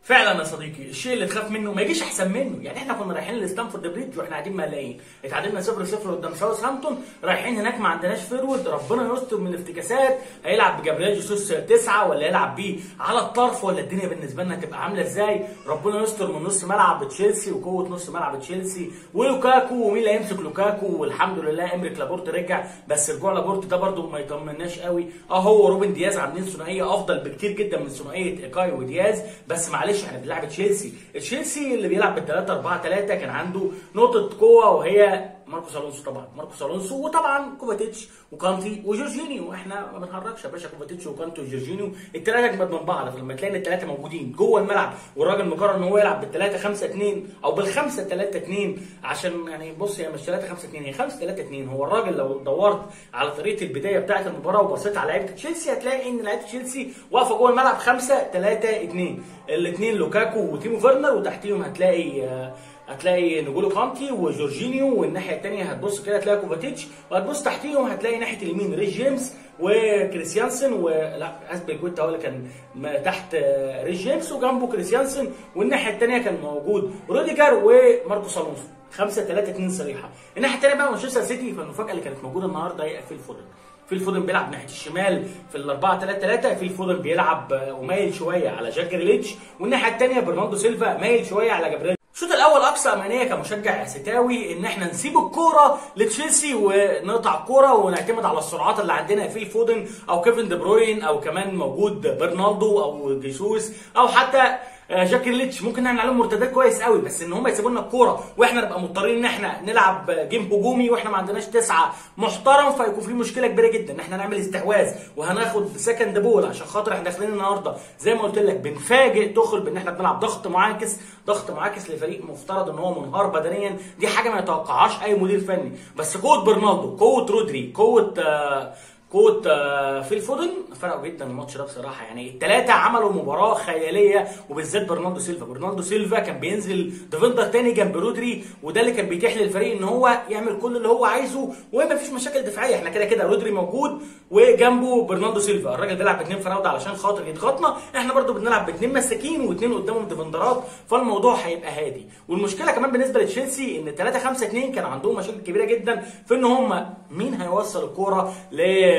فعلا يا صديقي الشيء اللي تخاف منه ما يجيش احسن منه يعني احنا كنا رايحين لستانفورد بريدج واحنا قاعدين مقلقين اتعادلنا 0 0 قدام ساوث هامبتون رايحين هناك ما عندناش فيرود ربنا يستر من الافتكاسات هيلعب بجابريل جيسوس تسعه ولا يلعب بيه على الطرف ولا الدنيا بالنسبه لنا تبقى عامله ازاي ربنا يستر من نص ملعب تشيلسي وقوه نص ملعب تشيلسي ولوكاكو ومين اللي هيمسك لوكاكو والحمد لله امريك لابورت رجع بس رجوع لابورت ده برده ما يطمناش قوي اه هو روبن دياز عاملين ثنائيه افضل بكتير جدا من ثنائيه ايكاي ودياز بس معلش احنا بنلعب تشيلسي تشيلسي اللي بيلعب بال 3 4 3 كان عنده نقطه قوه وهي ماركوس الونسو طبعا ماركوس الونسو وطبعا كوفاتيتش وكانتي وجورجينيو احنا ما بنهرجش يا باشا كوفاتيتش وكانتي وجورجينيو الثلاثه اجمد من بعض فلما تلاقي الثلاثه موجودين جوه الملعب والراجل مقرر ان هو يلعب بالثلاثه 5 2 او بالخمسه 3 2 عشان يعني بص هي مش 3 5 2 هي 5 3 2 هو الراجل لو دورت على طريقه البدايه بتاعه المباراه وبصيت على لعيبه تشيلسي هتلاقي ان لعيبه تشيلسي واقفه جوه الملعب 5 3 2 الاثنين لوكاكو وتيمو فيرنر وتحتيهم هتلاقي آه هتلاقي نجولو كانتي وجورجينيو والناحيه الثانيه هتبص كده هتلاقي كوفاتيتش وهتبص تحتيهم هتلاقي ناحيه اليمين ريس جيمس وكريستيانسن ولا اسبل هو اللي كان تحت ريس جيمس وجنبه كريستيانسن والناحيه الثانيه كان موجود روديجر وماركوس الونسو 5 3 2 صريحه الناحيه الثانيه بقى مانشستر سيتي فالمفاجاه اللي كانت موجوده النهارده هي في الفودن في الفودن بيلعب ناحيه الشمال في ال 4 3 3 في الفودن بيلعب ومايل شويه على جاك جريليتش والناحيه الثانيه برناردو سيلفا مايل شويه على جابريل الشوط الاول اقصى امانيه كمشجع ستاوي ان احنا نسيب الكوره لتشيلسي ونقطع الكوره ونعتمد على السرعات اللي عندنا في فودن او كيفن دي بروين او كمان موجود برنالدو او جيسوس او حتى جاك ليتش ممكن نعمل عليهم مرتدات كويس قوي بس ان هم يسيبوا لنا الكوره واحنا نبقى مضطرين ان احنا نلعب جيم هجومي واحنا ما عندناش تسعه محترم فيكون في مشكله كبيره جدا ان احنا نعمل استحواذ وهناخد سكند بول عشان خاطر احنا داخلين النهارده زي ما قلت لك بنفاجئ تخل بان احنا بنلعب ضغط معاكس ضغط معاكس لفريق مفترض ان هو منهار بدنيا دي حاجه ما يتوقعهاش اي مدير فني بس قوه برنالدو قوه رودري قوه آه قوه في الفودن فرقوا جدا الماتش ده بصراحه يعني الثلاثه عملوا مباراه خياليه وبالذات برناردو سيلفا برناردو سيلفا كان بينزل ديفندر تاني جنب رودري وده اللي كان بيتيح للفريق ان هو يعمل كل اللي هو عايزه وما فيش مشاكل دفاعيه احنا كده كده رودري موجود وجنبه برناردو سيلفا الراجل بيلعب باثنين فراوده علشان خاطر يضغطنا احنا برده بنلعب باثنين مساكين واثنين قدامهم ديفندرات فالموضوع هيبقى هادي والمشكله كمان بالنسبه لتشيلسي ان 3 5 2 كان عندهم مشاكل كبيره جدا في ان هم مين هيوصل الكوره ل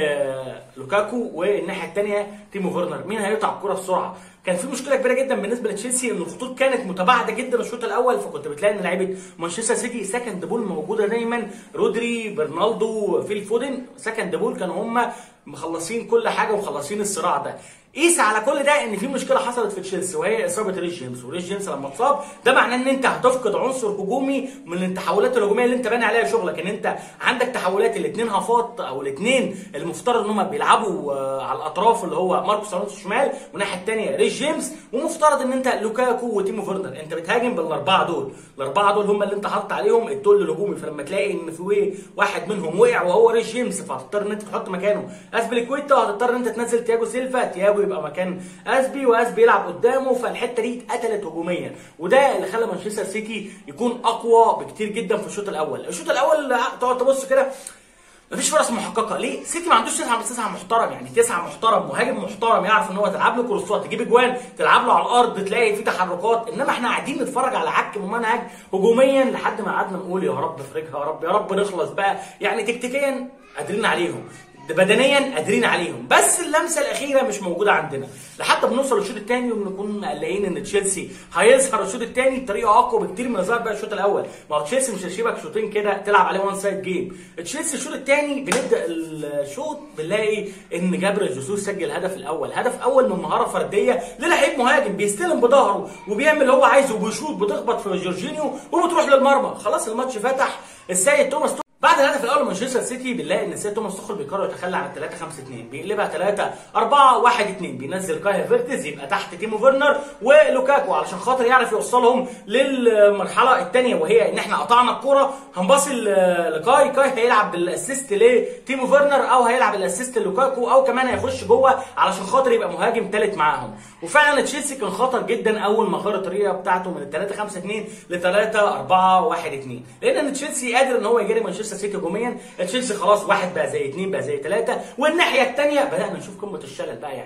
لوكاكو والناحيه الثانيه تيمو فيرنر مين هيقطع الكوره بسرعه كان في مشكله كبيره جدا بالنسبه لتشيلسي ان الخطوط كانت متباعده جدا الشوط الاول فكنت بتلاقي ان لعيبه مانشستر سيتي سكند بول موجوده دايما رودري برنالدو فيل فودن سكند بول كانوا هم مخلصين كل حاجه ومخلصين الصراع ده قيس على كل ده ان في مشكله حصلت في تشيلسي وهي اصابه ريس جيمس وريس جيمس لما اتصاب ده معناه ان انت هتفقد عنصر هجومي من التحولات الهجوميه اللي انت باني عليها شغلك ان انت عندك تحولات الاثنين هافات او الاثنين المفترض ان هم بيلعبوا على الاطراف اللي هو ماركوس الونسو شمال والناحيه الثانيه ريس جيمس ومفترض ان انت لوكاكو وتيمو فيرنر انت بتهاجم بالاربعه دول الاربعه دول هم اللي انت حاطط عليهم التول الهجومي فلما تلاقي ان في واحد منهم وقع وهو ريس جيمس فهتضطر ان انت تحط مكانه اسبليكويتا وهتضطر ان انت تنزل تياجو سيلفا تياجو يبقى مكان اسبي واسبي يلعب قدامه فالحته دي اتقتلت هجوميا وده اللي خلى مانشستر سيتي يكون اقوى بكتير جدا في الشوط الاول الشوط الاول تقعد تبص كده مفيش فرص محققه ليه؟ سيتي ما عندوش تسعه تسعه محترم يعني تسعه محترم مهاجم محترم يعرف ان هو تلعب له كروسات تجيب اجوان تلعب له على الارض تلاقي في تحركات انما احنا قاعدين نتفرج على عك ممنهج هجوميا لحد ما قعدنا نقول يا رب افرجها يا رب يا رب نخلص بقى يعني تكتيكيا قادرين عليهم بدنيا قادرين عليهم بس اللمسه الاخيره مش موجوده عندنا لحد ما نوصل للشوط الثاني وبنكون قلقين ان تشيلسي هيظهر الشوط الثاني بطريقه اقوى بكتير من ظهر بقى الشوط الاول ما هو تشيلسي مش هيسيبك شوطين كده تلعب عليه وان سايد جيم تشيلسي الشوط الثاني بنبدا الشوط بنلاقي ان جابريل جيسوس سجل الهدف الاول هدف اول من مهاره فرديه للعيب مهاجم بيستلم بظهره وبيعمل اللي هو عايزه وبيشوط بتخبط في جورجينيو وبتروح للمرمى خلاص الماتش فتح السيد توماس بعد الهدف الاول مانشستر سيتي بنلاقي ان سيد توماس تخل بيقرر يتخلى عن 3 5 2 بيقلبها 3 4 1 2 بينزل كاي فيرتز يبقى تحت تيمو فيرنر ولوكاكو علشان خاطر يعرف يوصلهم للمرحله الثانيه وهي ان احنا قطعنا الكوره هنباصي لكاي كاي هيلعب بالاسيست لتيمو فيرنر او هيلعب بالاسيست لوكاكو او كمان هيخش جوه علشان خاطر يبقى مهاجم ثالث معاهم وفعلا تشيلسي كان خطر جدا اول ما غير الطريقه بتاعته من 3 5 2 ل 3 4 1 2 لان تشيلسي قادر ان هو يجري مانشستر سيتي هجوميا تشيلسي خلاص واحد بقى زي اثنين بقى زي ثلاثه والناحيه الثانيه بدانا نشوف قمه الشلل بقى يعني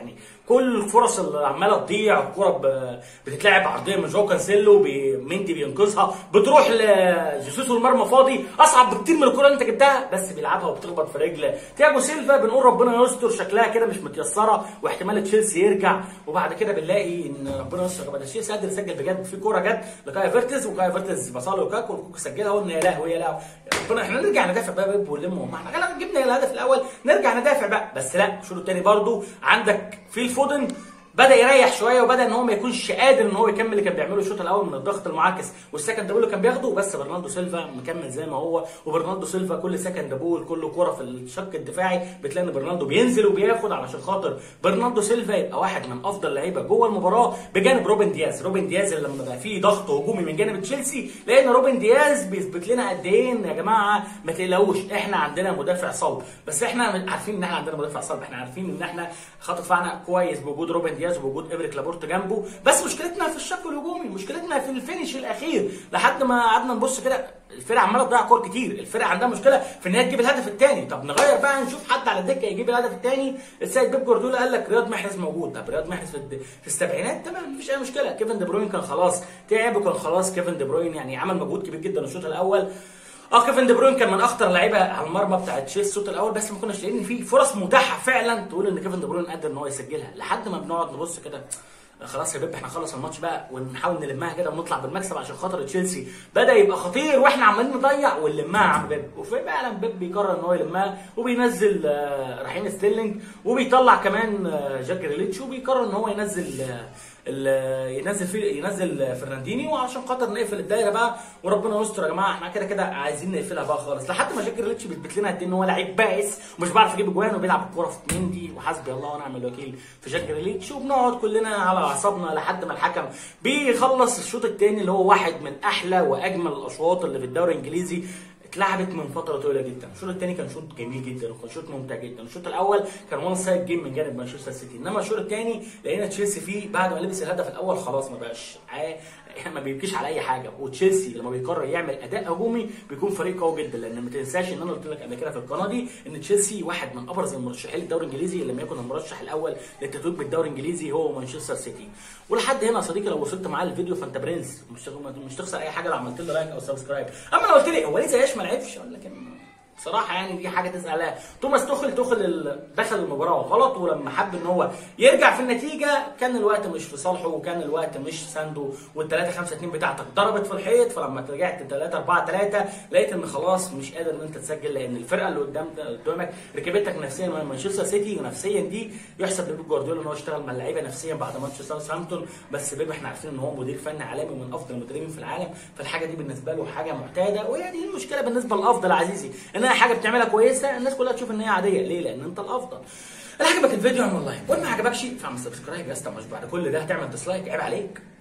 كل الفرص اللي عماله تضيع الكوره ب- بتتلعب عرضيه من جو كانسيلو بي- مندي بينقذها بتروح لجيسوس والمرمى فاضي اصعب بكتير من الكوره اللي انت جبتها بس بيلعبها وبتخبط في رجل تياجو سيلفا بنقول ربنا يستر شكلها كده مش متيسره واحتمال تشيلسي يرجع وبعد كده بنلاقي ان ربنا يستر يا جماعه ده تشيلسي قادر يسجل بجد في كوره جت لكاي فيرتز وكاي فيرتز بصاله لوكاكو ولوكاكو سجلها قلنا يا لهوي يا لهوي ربنا احنا نرجع ندافع بقى بيب ونلمهم احنا غالبا جبنا الهدف الاول نرجع ندافع بقى بس لا الشوط الثاني برضو عندك في الفودن بدا يريح شويه وبدا ان هو ما يكونش قادر ان هو يكمل اللي كان بيعمله الشوط الاول من الضغط المعاكس والسكند بول اللي كان بياخده بس برناردو سيلفا مكمل زي ما هو وبرناردو سيلفا كل سكند بول كل كوره في الشق الدفاعي بتلاقي ان برناردو بينزل وبياخد علشان خاطر برناردو سيلفا يبقى واحد من افضل لعيبه جوه المباراه بجانب روبن دياز روبن دياز اللي لما بقى فيه ضغط هجومي من جانب تشيلسي لان روبن دياز بيثبت لنا قد ايه إن يا جماعه ما تقلقوش احنا عندنا مدافع صلب بس احنا عارفين ان احنا عندنا مدافع صلب احنا عارفين ان احنا خط دفاعنا كويس بوجود روبن دياز وبوجود ابريك لابورت جنبه بس مشكلتنا في الشق الهجومي مشكلتنا في الفينش الاخير لحد ما قعدنا نبص كده الفرقه عماله تضيع كور كتير الفرقه عندها مشكله في ان هي تجيب الهدف الثاني طب نغير بقى نشوف حد على الدكه يجيب الهدف الثاني السيد بيب جوارديولا قال لك رياض محرز موجود طب رياض محرز في, الد... في السبعينات تمام مفيش اي مشكله كيفن دي بروين كان خلاص تعب وكان خلاص كيفن دي بروين يعني عمل مجهود كبير جدا الشوط الاول اه كيفن دي بروين كان من اخطر اللعيبه على المرمى بتاعت تشيلسي الشوط الاول بس ما كناش لاقيين فيه فرص متاحه فعلا تقول ان كيفن دي بروين قادر ان هو يسجلها لحد ما بنقعد نبص كده خلاص يا بيب احنا نخلص الماتش بقى ونحاول نلمها كده ونطلع بالمكسب عشان خاطر تشيلسي بدا يبقى خطير واحنا عمالين نضيع ونلمها يا عم بيب وفعلا بيب بيقرر ان هو يلمها وبينزل آه، رحيم ستيرلينج وبيطلع كمان آه، جاك جريليتش وبيقرر ان هو ينزل آه، ال- ينزل في ينزل فرنانديني وعشان خاطر نقفل الدايره بقى وربنا يستر يا جماعه احنا كده كده عايزين نقفلها بقى خالص لحد ما جاك جريليتش بيثبت لنا قد ايه ان هو لعيب بائس ومش بيعرف يجيب اجوان وبيلعب الكوره في مندي وحسبي الله ونعم الوكيل في جاك جريليتش وبنقعد كلنا على اعصابنا لحد ما الحكم بيخلص الشوط الثاني اللي هو واحد من احلى واجمل الاشواط اللي في الدوري الانجليزي اتلعبت من فتره طويله جدا الشوط الثاني كان شوط جميل جدا وكان شوط ممتع جدا الشوط الاول كان وان سايد جيم من جانب مانشستر سيتي انما الشوط الثاني لقينا تشيلسي فيه بعد ما لبس الهدف الاول خلاص ما بقاش عا- ما بيبكيش على اي حاجه وتشيلسي لما بيقرر يعمل اداء هجومي بيكون فريق قوي جدا لان ما تنساش ان انا قلت لك قبل كده في القناه دي ان تشيلسي واحد من ابرز المرشحين للدوري الانجليزي لم يكن المرشح الاول للتتويج بالدوري الانجليزي هو مانشستر سيتي ولحد هنا يا صديقي لو وصلت معايا الفيديو فانت برنس مش مش تخسر اي حاجه لو عملت له لايك او سبسكرايب اما لو قلت لي هو ليه زياش ما لعبش اقول لك إن بصراحه يعني دي حاجه تسال عليها توماس توخل توخل ال- دخل المباراه غلط ولما حب ان هو يرجع في النتيجه كان الوقت مش في صالحه وكان الوقت مش سانده وال3 5 2 بتاعتك ضربت في الحيط فلما رجعت 3 4 3 لقيت ان خلاص مش قادر ان انت تسجل لان الفرقه اللي قدام قدامك ركبتك نفسيا من مانشستر سيتي ونفسيا دي يحسب لبيب جوارديولا ان هو اشتغل مع اللعيبه نفسيا بعد ماتش ساوثهامبتون بس بيب احنا عارفين ان هو مدير فني عالمي ومن افضل المدربين في العالم فالحاجه دي بالنسبه له حاجه معتاده وهي دي المشكله بالنسبه للافضل يا عزيزي انها حاجه بتعملها كويسه الناس كلها تشوف ان هي عاديه ليه؟ لان انت الافضل اللي عجبك الفيديو اعمل لايك وما عجبكش فاعمل سبسكرايب يا اسطى مش بعد كل ده هتعمل ديسلايك عيب عليك